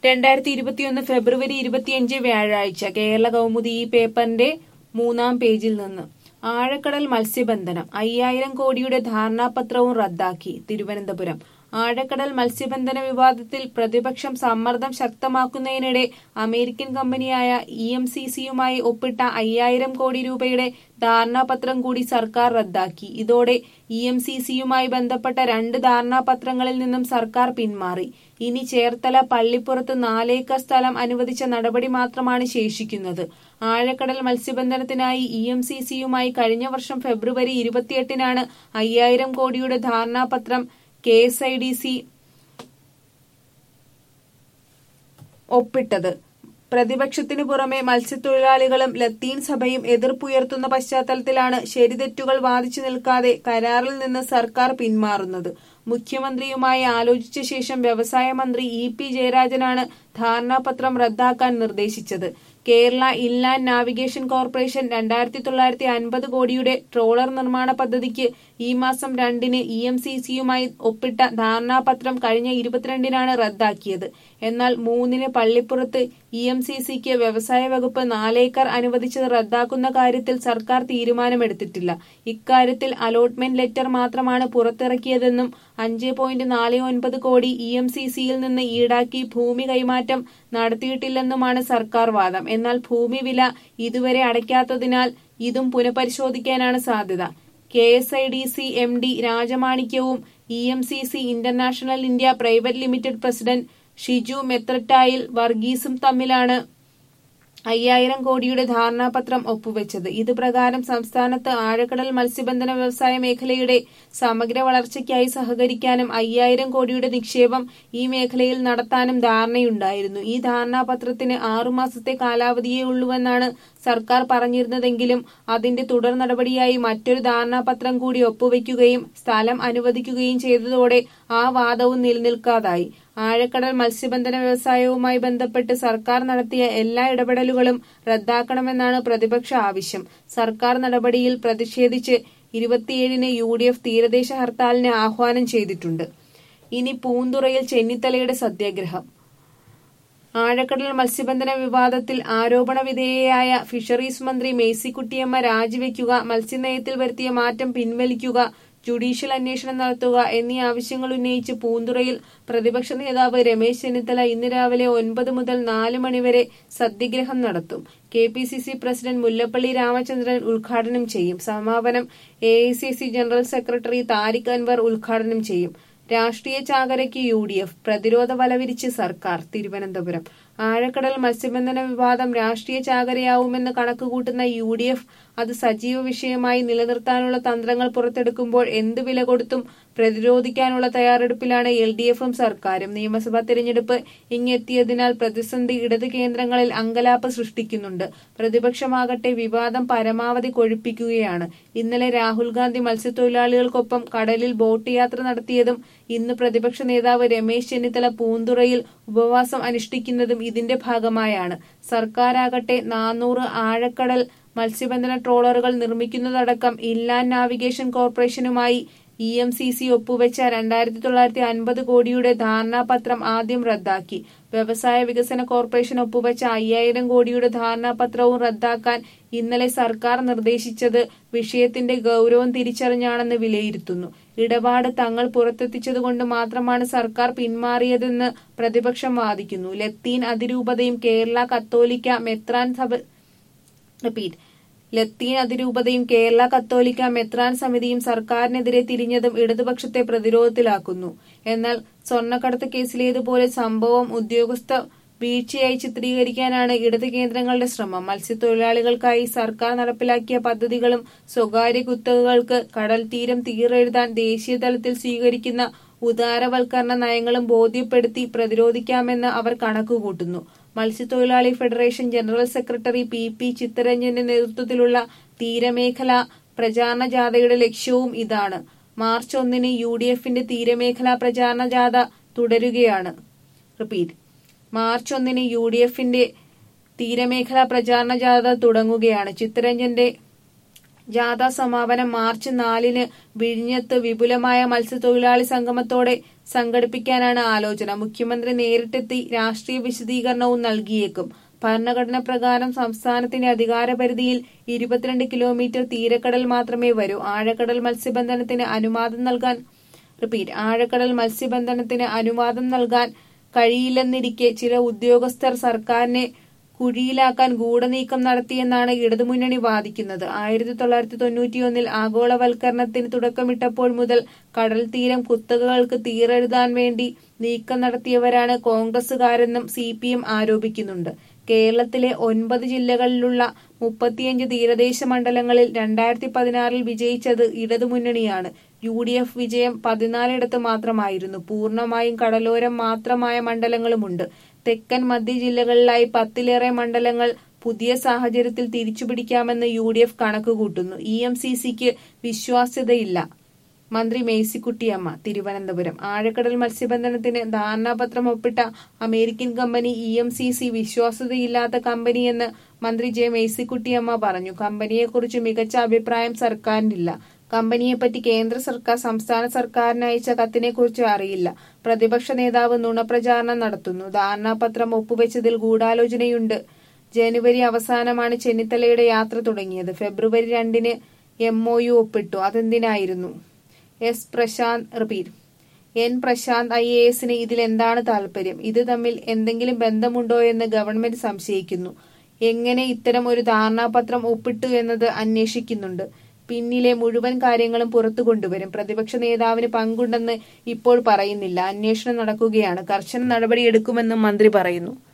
രണ്ടായിരത്തി ഇരുപത്തിയൊന്ന് ഫെബ്രുവരി ഇരുപത്തിയഞ്ച് വ്യാഴാഴ്ച കേരള കൗമുദി ഈ പേപ്പറിന്റെ മൂന്നാം പേജിൽ നിന്ന് ആഴക്കടൽ മത്സ്യബന്ധനം അയ്യായിരം കോടിയുടെ ധാരണാപത്രവും റദ്ദാക്കി തിരുവനന്തപുരം ആഴക്കടൽ മത്സ്യബന്ധന വിവാദത്തിൽ പ്രതിപക്ഷം സമ്മർദ്ദം ശക്തമാക്കുന്നതിനിടെ അമേരിക്കൻ കമ്പനിയായ ഇ എം സി സിയുമായി ഒപ്പിട്ട അയ്യായിരം കോടി രൂപയുടെ ധാരണാപത്രം കൂടി സർക്കാർ റദ്ദാക്കി ഇതോടെ ഇ എം സി സിയുമായി ബന്ധപ്പെട്ട രണ്ട് ധാരണാപത്രങ്ങളിൽ നിന്നും സർക്കാർ പിന്മാറി ഇനി ചേർത്തല പള്ളിപ്പുറത്ത് നാലേക്കർ സ്ഥലം അനുവദിച്ച നടപടി മാത്രമാണ് ശേഷിക്കുന്നത് ആഴക്കടൽ മത്സ്യബന്ധനത്തിനായി ഇ എം സി സിയുമായി കഴിഞ്ഞ വർഷം ഫെബ്രുവരി ഇരുപത്തിയെട്ടിനാണ് അയ്യായിരം കോടിയുടെ ധാരണാപത്രം K S I D C ഒപ്പിട്ടത് പ്രതിപക്ഷത്തിനു പുറമെ മത്സ്യത്തൊഴിലാളികളും ലത്തീൻ സഭയും എതിർപ്പുയർത്തുന്ന പശ്ചാത്തലത്തിലാണ് ശരിതെറ്റുകൾ വാദിച്ചു നിൽക്കാതെ കരാറിൽ നിന്ന് സർക്കാർ പിന്മാറുന്നത് മുഖ്യമന്ത്രിയുമായി ആലോചിച്ച ശേഷം വ്യവസായ മന്ത്രി ഇ പി ജയരാജനാണ് ധാരണാപത്രം റദ്ദാക്കാൻ നിർദ്ദേശിച്ചത് കേരള ഇൻലാൻഡ് നാവിഗേഷൻ കോർപ്പറേഷൻ രണ്ടായിരത്തി തൊള്ളായിരത്തി അൻപത് കോടിയുടെ ട്രോളർ നിർമ്മാണ പദ്ധതിക്ക് ഈ മാസം രണ്ടിന് ഇ എം സി സിയുമായി ഒപ്പിട്ട ധാരണാപത്രം കഴിഞ്ഞ ഇരുപത്തിരണ്ടിനാണ് റദ്ദാക്കിയത് എന്നാൽ മൂന്നിന് പള്ളിപ്പുറത്ത് ഇ എം സി സിക്ക് വ്യവസായ വകുപ്പ് നാലേക്കർ അനുവദിച്ചത് റദ്ദാക്കുന്ന കാര്യത്തിൽ സർക്കാർ തീരുമാനമെടുത്തിട്ടില്ല ഇക്കാര്യത്തിൽ അലോട്ട്മെന്റ് ലെറ്റർ മാത്രമാണ് പുറത്തിറക്കിയതെന്നും അഞ്ച് പോയിന്റ് നാല് ഒൻപത് കോടി ഇ എം സി സിയിൽ നിന്ന് ഈടാക്കി ഭൂമി കൈമാറ്റം നടത്തിയിട്ടില്ലെന്നുമാണ് സർക്കാർ വാദം എന്നാൽ ഭൂമി വില ഇതുവരെ അടയ്ക്കാത്തതിനാൽ ഇതും പുനഃപരിശോധിക്കാനാണ് സാധ്യത K S I D C M D രാജമാണിക്യവും E M C C international India private limited president Shiju Methrattayil വർഗീസും തമ്മിലാണ് അയ്യായിരം കോടിയുടെ ധാരണാപത്രം ഒപ്പുവെച്ചത് ഇത് പ്രകാരം സംസ്ഥാനത്ത് ആഴക്കടൽ മത്സ്യബന്ധന വ്യവസായ മേഖലയുടെ സമഗ്ര വളർച്ചയ്ക്കായി സഹകരിക്കാനും അയ്യായിരം കോടിയുടെ നിക്ഷേപം ഈ മേഖലയിൽ നടത്താനും ധാരണയുണ്ടായിരുന്നു ഈ ധാരണാപത്രത്തിന് ആറുമാസത്തെ കാലാവധിയേ ഉള്ളുവെന്നാണ് സർക്കാർ പറഞ്ഞിരുന്നതെങ്കിലും അതിന്റെ തുടർ നടപടിയായി മറ്റൊരു ധാരണാപത്രം കൂടി ഒപ്പുവെക്കുകയും സ്ഥലം അനുവദിക്കുകയും ചെയ്തതോടെ ആ വാദവും നിലനിൽക്കാതായി ആഴക്കടൽ മത്സ്യബന്ധന വ്യവസായവുമായി ബന്ധപ്പെട്ട് സർക്കാർ നടത്തിയ എല്ലാ ഇടപെടലുകളും റദ്ദാക്കണമെന്നാണ് പ്രതിപക്ഷ ആവശ്യം സർക്കാർ നടപടിയിൽ പ്രതിഷേധിച്ച് ഇരുപത്തിയേഴിന് യു ഡി എഫ് തീരദേശ ഹർത്താലിന് ആഹ്വാനം ചെയ്തിട്ടുണ്ട് ഇനി പൂന്തുറയിൽ ചെന്നിത്തലയുടെ സത്യാഗ്രഹം ആഴക്കടൽ മത്സ്യബന്ധന വിവാദത്തിൽ ആരോപണ വിധേയയായ ഫിഷറീസ് മന്ത്രി മേഴ്സിക്കുട്ടിയമ്മ രാജിവെക്കുക മത്സ്യനയത്തിൽ വരുത്തിയ മാറ്റം പിൻവലിക്കുക ജുഡീഷ്യൽ അന്വേഷണം നടത്തുക എന്നീ ആവശ്യങ്ങൾ ഉന്നയിച്ച് പൂന്തുറയിൽ പ്രതിപക്ഷ നേതാവ് രമേശ് ചെന്നിത്തല ഇന്ന് രാവിലെ ഒൻപത് മുതൽ നാല് മണിവരെ സത്യഗ്രഹം നടത്തും K P C C president Mullappally Ramachandran ഉദ്ഘാടനം ചെയ്യും സമാപനം A I C C general secretary Tariq Anwar ഉദ്ഘാടനം ചെയ്യും രാഷ്ട്രീയ ചാകരയ്ക്ക് യു ഡി എഫ് പ്രതിരോധ വലവിരിച്ച് സർക്കാർ തിരുവനന്തപുരം ആഴക്കടൽ മത്സ്യബന്ധന വിവാദം രാഷ്ട്രീയ ചാകരയാവുമെന്ന് കണക്കുകൂട്ടുന്ന യു ഡി എഫ് അത് സജീവ വിഷയമായി നിലനിർത്താനുള്ള തന്ത്രങ്ങൾ പുറത്തെടുക്കുമ്പോൾ എന്ത് വില കൊടുത്തും പ്രതിരോധിക്കാനുള്ള തയ്യാറെടുപ്പിലാണ് എൽ ഡി എഫും സർക്കാരും നിയമസഭാ തെരഞ്ഞെടുപ്പ് ഇങ്ങെത്തിയതിനാൽ പ്രതിസന്ധി ഇടത് കേന്ദ്രങ്ങളിൽ അങ്കലാപ്പ് സൃഷ്ടിക്കുന്നുണ്ട് പ്രതിപക്ഷമാകട്ടെ വിവാദം പരമാവധി കൊഴുപ്പിക്കുകയാണ് ഇന്നലെ രാഹുൽ ഗാന്ധി മത്സ്യത്തൊഴിലാളികൾക്കൊപ്പം കടലിൽ ബോട്ട് യാത്ര നടത്തിയതും ഇന്ന് പ്രതിപക്ഷ നേതാവ് രമേശ് ചെന്നിത്തല പൂന്തുറയിൽ ഉപവാസം അനുഷ്ഠിക്കുന്നതും ഇതിന്റെ ഭാഗമായാണ് സർക്കാരാകട്ടെ നാനൂറ് ആഴക്കടൽ മത്സ്യബന്ധന ട്രോളറുകൾ നിർമ്മിക്കുന്നതടക്കം ഇൻലാൻഡ് നാവിഗേഷൻ കോർപ്പറേഷനുമായി ഇ എം സി സി ഒപ്പുവെച്ച രണ്ടായിരത്തി തൊള്ളായിരത്തി അൻപത് കോടിയുടെ ധാരണാപത്രം ആദ്യം റദ്ദാക്കി വ്യവസായ വികസന കോർപ്പറേഷൻ ഒപ്പുവെച്ച അയ്യായിരം കോടിയുടെ ധാരണാപത്രവും റദ്ദാക്കാൻ ഇന്നലെ സർക്കാർ നിർദ്ദേശിച്ചത് വിഷയത്തിന്റെ ഗൗരവം തിരിച്ചറിഞ്ഞാണെന്ന് വിലയിരുത്തുന്നു ഇടപാട് തങ്ങൾ പുറത്തെത്തിച്ചതുകൊണ്ട് മാത്രമാണ് സർക്കാർ പിന്മാറിയതെന്ന് പ്രതിപക്ഷം വാദിക്കുന്നു ലത്തീൻ അതിരൂപതയും കേരള കത്തോലിക്ക മെത്രാൻ സഭ റിപ്പീറ്റ് ലത്തീൻ അതിരൂപതയും കേരള കത്തോലിക്ക മെത്രാൻ സമിതിയും സർക്കാരിനെതിരെ തിരിഞ്ഞതും ഇടതുപക്ഷത്തെ പ്രതിരോധത്തിലാക്കുന്നു എന്നാൽ സ്വർണ്ണക്കടത്ത് കേസിലേതുപോലെ സംഭവം ഉദ്യോഗസ്ഥ വീഴ്ചയായി ചിത്രീകരിക്കാനാണ് ഇടത് കേന്ദ്രങ്ങളുടെ ശ്രമം മത്സ്യത്തൊഴിലാളികൾക്കായി സർക്കാർ നടപ്പിലാക്കിയ പദ്ധതികളും സ്വകാര്യ കുത്തകകൾക്ക് കടൽ തീരം തീരെഴുതാൻ ദേശീയ തലത്തിൽ സ്വീകരിക്കുന്ന ഉദാരവൽക്കരണ നയങ്ങളും ബോധ്യപ്പെടുത്തി പ്രതിരോധിക്കാമെന്ന് അവർ കണക്കുകൂട്ടുന്നു മത്സ്യത്തൊഴിലാളി federation general secretary P P ചിത്തരഞ്ജന്റെ നേതൃത്വത്തിലുള്ള തീരമേഖല പ്രചാരണ ജാഥയുടെ ലക്ഷ്യവും ഇതാണ് മാർച്ച് ഒന്നിന് യു ഡി എഫിന്റെ തീരമേഖലാ പ്രചാരണ ജാഥ തുടരുകയാണ് റിപ്പീറ്റ് മാർച്ച് ഒന്നിന് യു ഡി എഫിന്റെ തീരമേഖലാ പ്രചാരണ ജാഥ തുടങ്ങുകയാണ് ചിത്തരഞ്ജന്റെ ജാഥ സമാപനം മാർച്ച് നാലിന് വിഴിഞ്ഞത്ത് വിപുലമായ മത്സ്യത്തൊഴിലാളി സംഗമത്തോടെ സംഘടിപ്പിക്കാനാണ് ആലോചന മുഖ്യമന്ത്രി നേരിട്ടെത്തി രാഷ്ട്രീയ വിശദീകരണവും നൽകിയേക്കും ഭരണഘടന പ്രകാരം സംസ്ഥാനത്തിന്റെ അധികാരപരിധിയിൽ ഇരുപത്തിരണ്ട് കിലോമീറ്റർ തീരക്കടൽ മാത്രമേ വരൂ ആഴക്കടൽ മത്സ്യബന്ധനത്തിന് അനുവാദം നൽകാൻ റിപ്പീറ്റ് ആഴക്കടൽ മത്സ്യബന്ധനത്തിന് അനുവാദം നൽകാൻ കഴിയില്ലെന്നിരിക്കെ ചില ഉദ്യോഗസ്ഥർ സർക്കാരിനെ കുഴിയിലാക്കാൻ ഗൂഢനീക്കം നടത്തിയെന്നാണ് ഇടതുമുന്നണി വാദിക്കുന്നത് ആയിരത്തി തൊള്ളായിരത്തി തൊണ്ണൂറ്റിയൊന്നിൽ ആഗോളവൽക്കരണത്തിന് തുടക്കമിട്ടപ്പോൾ മുതൽ കടൽ തീരം കുത്തകകൾക്ക് തീരെഴുതാൻ വേണ്ടി നീക്കം നടത്തിയവരാണ് കോൺഗ്രസുകാരെന്നും സി പി എം ആരോപിക്കുന്നുണ്ട് കേരളത്തിലെ ഒൻപത് ജില്ലകളിലുള്ള മുപ്പത്തിയഞ്ച് തീരദേശ മണ്ഡലങ്ങളിൽ രണ്ടായിരത്തി പതിനാറിൽ വിജയിച്ചത് ഇടതുമുന്നണിയാണ് യു ഡി എഫ് വിജയം പതിനാലിടത്ത് മാത്രമായിരുന്നു പൂർണ്ണമായും കടലോരം മാത്രമായ മണ്ഡലങ്ങളുമുണ്ട് തെക്കൻ മധ്യ ജില്ലകളിലായി പത്തിലേറെ മണ്ഡലങ്ങൾ പുതിയ സാഹചര്യത്തിൽ തിരിച്ചുപിടിക്കാമെന്ന് യു ഡി എഫ് കണക്കുകൂട്ടുന്നു ഇ എം സി സിക്ക് വിശ്വാസ്യതയില്ല മന്ത്രി മേഴ്സിക്കുട്ടിയമ്മ തിരുവനന്തപുരം ആഴക്കടൽ മത്സ്യബന്ധനത്തിന് ധാരണാപത്രം ഒപ്പിട്ട American company E M C C വിശ്വാസ്യതയില്ലാത്ത കമ്പനിയെന്ന് മന്ത്രി ജെ മേഴ്സിക്കുട്ടിയമ്മ പറഞ്ഞു കമ്പനിയെക്കുറിച്ച് മികച്ച അഭിപ്രായം സർക്കാരിനില്ല കമ്പനിയെപ്പറ്റി കേന്ദ്ര സർക്കാർ സംസ്ഥാന സർക്കാരിന് അയച്ച കത്തിനെക്കുറിച്ച് അറിയില്ല പ്രതിപക്ഷ നേതാവ് നുണപ്രചാരണം നടത്തുന്നു ധാരണാപത്രം ഒപ്പുവെച്ചതിൽ ഗൂഢാലോചനയുണ്ട് ജനുവരി അവസാനമാണ് ചെന്നിത്തലയുടെ യാത്ര തുടങ്ങിയത് ഫെബ്രുവരി രണ്ടിന് എം ഒ യു ഒപ്പിട്ടു അതെന്തിനായിരുന്നു S Prashanth repeat N Prashanth I A എസിന് ഇതിൽ എന്താണ് താല്പര്യം ഇത് തമ്മിൽ എന്തെങ്കിലും ബന്ധമുണ്ടോ എന്ന് ഗവൺമെന്റ് സംശയിക്കുന്നു എങ്ങനെ ഇത്തരം ഒരു ധാരണാപത്രം ഒപ്പിട്ടു എന്നത് അന്വേഷിക്കുന്നുണ്ട് പിന്നിലെ മുഴുവൻ കാര്യങ്ങളും പുറത്തു കൊണ്ടുവരും പ്രതിപക്ഷ നേതാവിന് പങ്കുണ്ടെന്ന് ഇപ്പോൾ പറയുന്നില്ല അന്വേഷണം നടക്കുകയാണ് കർശന നടപടിയെടുക്കുമെന്നും മന്ത്രി പറയുന്നു